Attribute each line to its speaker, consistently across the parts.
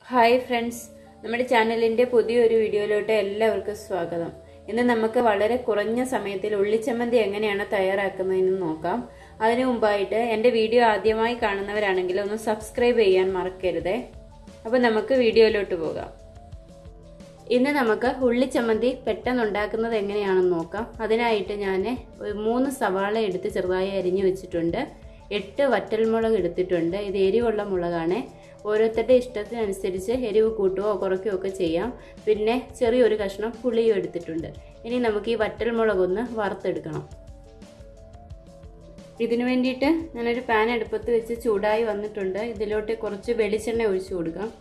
Speaker 1: hi friends നമ്മുടെ ചാനലിന്റെ പുതിയൊരു വീഡിയോയിലോട്ട് എല്ലാവർക്കും സ്വാഗതം ഇന്ന് നമുക്ക് വളരെ കുറഞ്ഞ സമയത്തിൽ ഉള്ളിച്ചമ്മന്തി എങ്ങനെയാണ് തയ്യാറാക്കുന്നതെന്ന് നോക്കാം അതിനു മുമ്പായിട്ട് എൻ്റെ വീഡിയോ ആദ്യമായി കാണുന്നവരാണെങ്കിൽ ഒന്ന് സബ്സ്ക്രൈബ് ചെയ്യാൻ മറക്കരുതേ അപ്പോൾ നമുക്ക് വീഡിയോയിലോട്ട് പോകാം ഇന്ന് നമുക്ക് ഉള്ളിച്ചമ്മന്തി പെട്ടെന്ന് ഉണ്ടാക്കുന്നത് എങ്ങനെയാണെന്ന് നോക്കാം അതിനായിട്ട് ഞാൻ ഒരു മൂന്ന് സവാള എടുത്ത് ചെറുതായി അരിഞ്ഞു വെച്ചിട്ടുണ്ട് എട്ട് വറ്റൽമുളക് എടുത്തിട്ടുണ്ട് ഇത് എരിവുള്ള മുളകാണ് ഓരോരുത്തരുടെ ഇഷ്ടത്തിനനുസരിച്ച് എരിവ് കൂട്ടുകയോ കുറയ്ക്കുകയോ ഒക്കെ ചെയ്യാം പിന്നെ ചെറിയൊരു കഷ്ണം പുളിയും എടുത്തിട്ടുണ്ട് ഇനി നമുക്ക് ഈ വറ്റൽമുളകൊന്ന് വറുത്തെടുക്കണം ഇതിനു വേണ്ടിയിട്ട് ഞാനൊരു പാൻ അടുപ്പത്ത് വെച്ച് ചൂടായി വന്നിട്ടുണ്ട് ഇതിലോട്ട് കുറച്ച് വെളിച്ചെണ്ണ ഒഴിച്ചു കൊടുക്കാം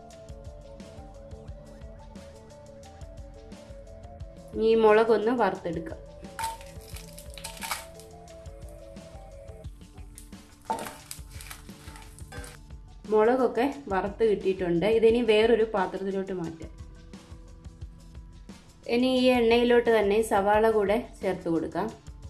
Speaker 1: ഈ മുളകൊന്ന് വറുത്തെടുക്കാം മുളകൊക്കെ വറുത്ത് കിട്ടിയിട്ടുണ്ട് ഇതിനി വേറൊരു പാത്രത്തിലോട്ട് മാറ്റാം ഇനി ഈ എണ്ണയിലോട്ട് തന്നെ സവാള കൂടെ ചേർത്ത് കൊടുക്കാം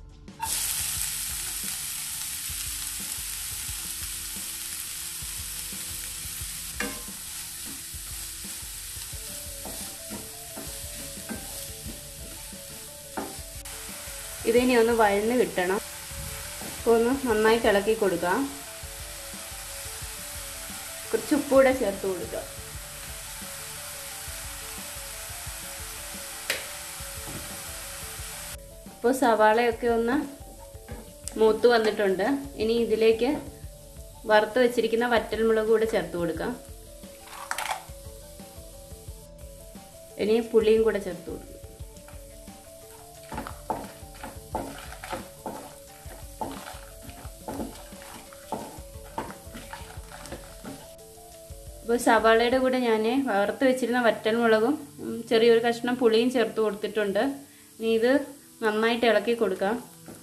Speaker 1: ഇതിനി ഒന്ന് വഴന്ന് കിട്ടണം ഒന്ന് നന്നായിട്ട് ഇളക്കി കൊടുക്കാം കുറച്ച് ഉപ്പൂടെ ചേർത്ത് കൊടുക്കുക ഇപ്പോൾ സവാളയൊക്കെ ഒന്ന് മൂത്ത് വന്നിട്ടുണ്ട് ഇനി ഇതിലേക്ക് വറുത്ത് വെച്ചിരിക്കുന്ന വറ്റൽമുളക് കൂടെ ചേർത്ത് കൊടുക്കാം ഇനി പുളിയും കൂടെ ചേർത്ത് കൊടുക്കും ഇപ്പോൾ സവാളയുടെ കൂടെ ഞാൻ വറുത്ത് വെച്ചിരുന്ന വറ്റൽമുളകും ചെറിയൊരു കഷ്ണം പുളിയും ചേർത്ത് കൊടുത്തിട്ടുണ്ട് ഇനി ഇത് നന്നായിട്ട് ഇളക്കി കൊടുക്കാം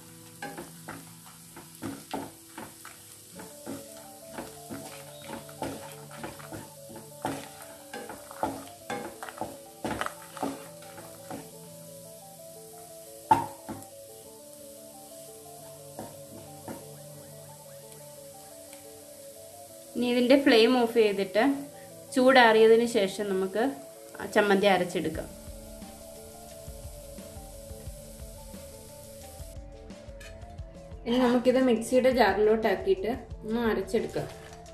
Speaker 1: ഇനി ഇതിൻ്റെ ഫ്ലെയിം ഓഫ് ചെയ്തിട്ട് ചൂടാറിയതിന് ശേഷം നമുക്ക് ചമ്മന്തി അരച്ചെടുക്കാം ഇനി നമുക്കിത് മിക്സിയുടെ ജാറിലോട്ടാക്കിയിട്ട് ഒന്ന് അരച്ചെടുക്കാം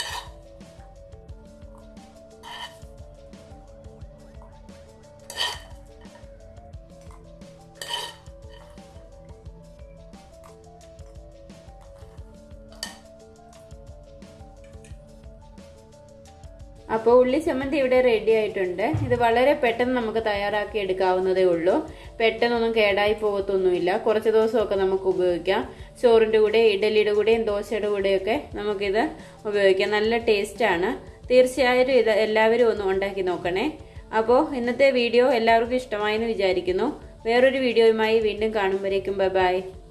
Speaker 1: അപ്പോൾ ഉള്ളി ചമ്മന്തി ഇവിടെ റെഡി ആയിട്ടുണ്ട് ഇത് വളരെ പെട്ടെന്ന് നമുക്ക് തയ്യാറാക്കി എടുക്കാവുന്നതേ ഉള്ളൂ പെട്ടെന്നൊന്നും കേടായി പോകത്തൊന്നുമില്ല കുറച്ച് ദിവസമൊക്കെ നമുക്ക് ഉപയോഗിക്കാം ചോറിൻ്റെ കൂടെ ഇഡലിയുടെ കൂടെയും ദോശയുടെ കൂടെയൊക്കെ നമുക്കിത് ഉപയോഗിക്കാം നല്ല ടേസ്റ്റാണ് തീർച്ചയായിട്ടും ഇത് എല്ലാവരും ഒന്ന് ഉണ്ടാക്കി നോക്കണേ അപ്പോൾ ഇന്നത്തെ വീഡിയോ എല്ലാവർക്കും ഇഷ്ടമായെന്ന് വിചാരിക്കുന്നു വേറൊരു വീഡിയോയുമായി വീണ്ടും കാണുമ്പോഴേക്കും ബൈ ബൈ